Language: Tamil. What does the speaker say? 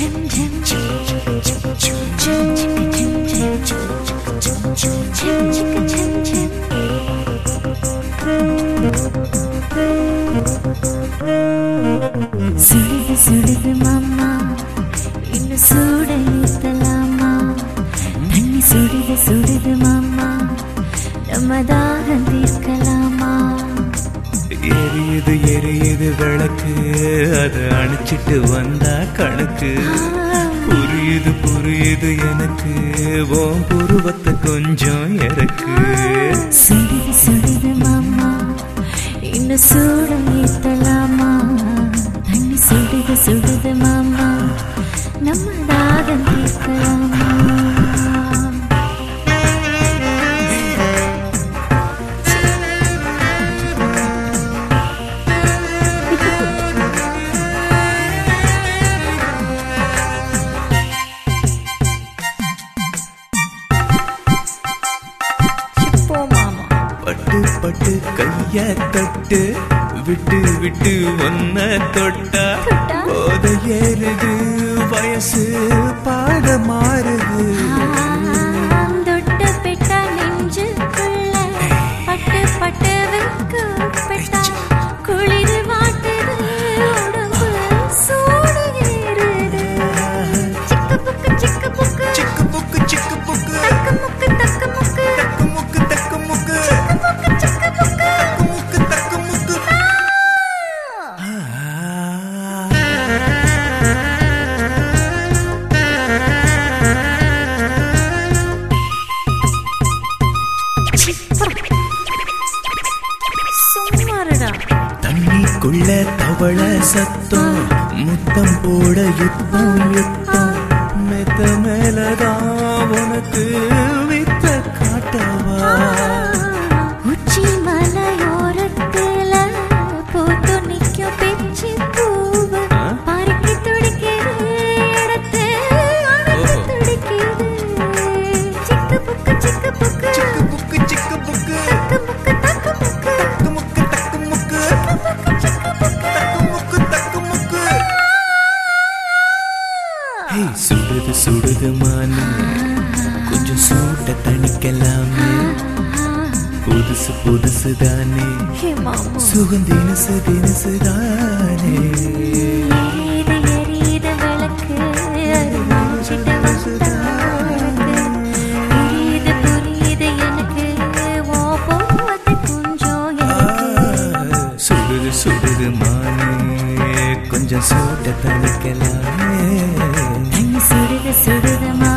சுடுது சுடுது மாமா இன்னும் சூட ஏத்தலாமா தண்ணி சுடுது சுடுது மாமா நம்ம தாகம் தீர்க்கலாமா எரியுது எரியுது விளக்கு அதை அணைச்சிட்டு வந்தா கணக்கு புரியுது புரியுது எனக்கு ஓம் புருவத்தை கொஞ்சம் இறக்கு சுடுது சுடுது மாமா இன்னும் சூட ஏத்தலாமா தண்ணி சுடுது சுடுது மாமா நம்ம தாகம் தீர்க்கலாமா இப்போ மாமா பட்டு பட்டு கைய தட்டு விட்டு விட்டு ஒன்ன தொட்டா தொட்டா? போத ஏறுது வயசு பாட மாறுது தொட்ட பெட்ட நெஞ்சுக்குள்ள பட்டு பட்டு வெக்கப்பட்டா குளிர் வாட்டுது உடம்பு சூடு ஏறுது சிக்கு புக்கு சிக்கு புக்கு சிக்கு புக்கு சிக்கு புக்கு தக்கு முக்கு தக்கு முக்கு தக்கு முக்கு தக்கு முக்கு சிக்கு புக்கு சிக்கு புக்கு தக்கு முக்கு தக்கு முக்கு சும்மாருடா தண்ணிக்குள்ள தவள சத்தம் முத்தம் போட யுத்தம் யுத்தம் மெத்த மேலதான் உனக்கு வித்த காட்டவா உச்சி மலையோரத்துல பூத்து நிக்கும் பிச்சி பூவு ஆ? பறக்கி துடிக்குது இடத்து அணைத்து துடிக்குது சிக்கு புக்கு சிக்கு புக்கு புக்கு சிக்கு புக்கு தக்கு முக்கு தக்கு முக்கு தக்கு முக்கு தக்கு முக்கு சிக்கு புக்கு தக்கு முக்கு தக்கு முக்கு ஹே சுடுது சுடுது மானு கொஞ்சம் சூட்ட தணிக்கலாமே புதுசு புதுசு தானே ஹே மாமா சுகம் தினசு தினசு தானே எரியுது எரியுது விளக்கு அது மூச்சிட்ட வந்தாக்கு புரியுது புரியுது எனக்கு ஓ போவது கொஞ்சம் எனக்கு சுடுது சுடுது மானே கொஞ்சம் சூட்ட தணிக்கலாமே தண்ணி சுடுது சுடுது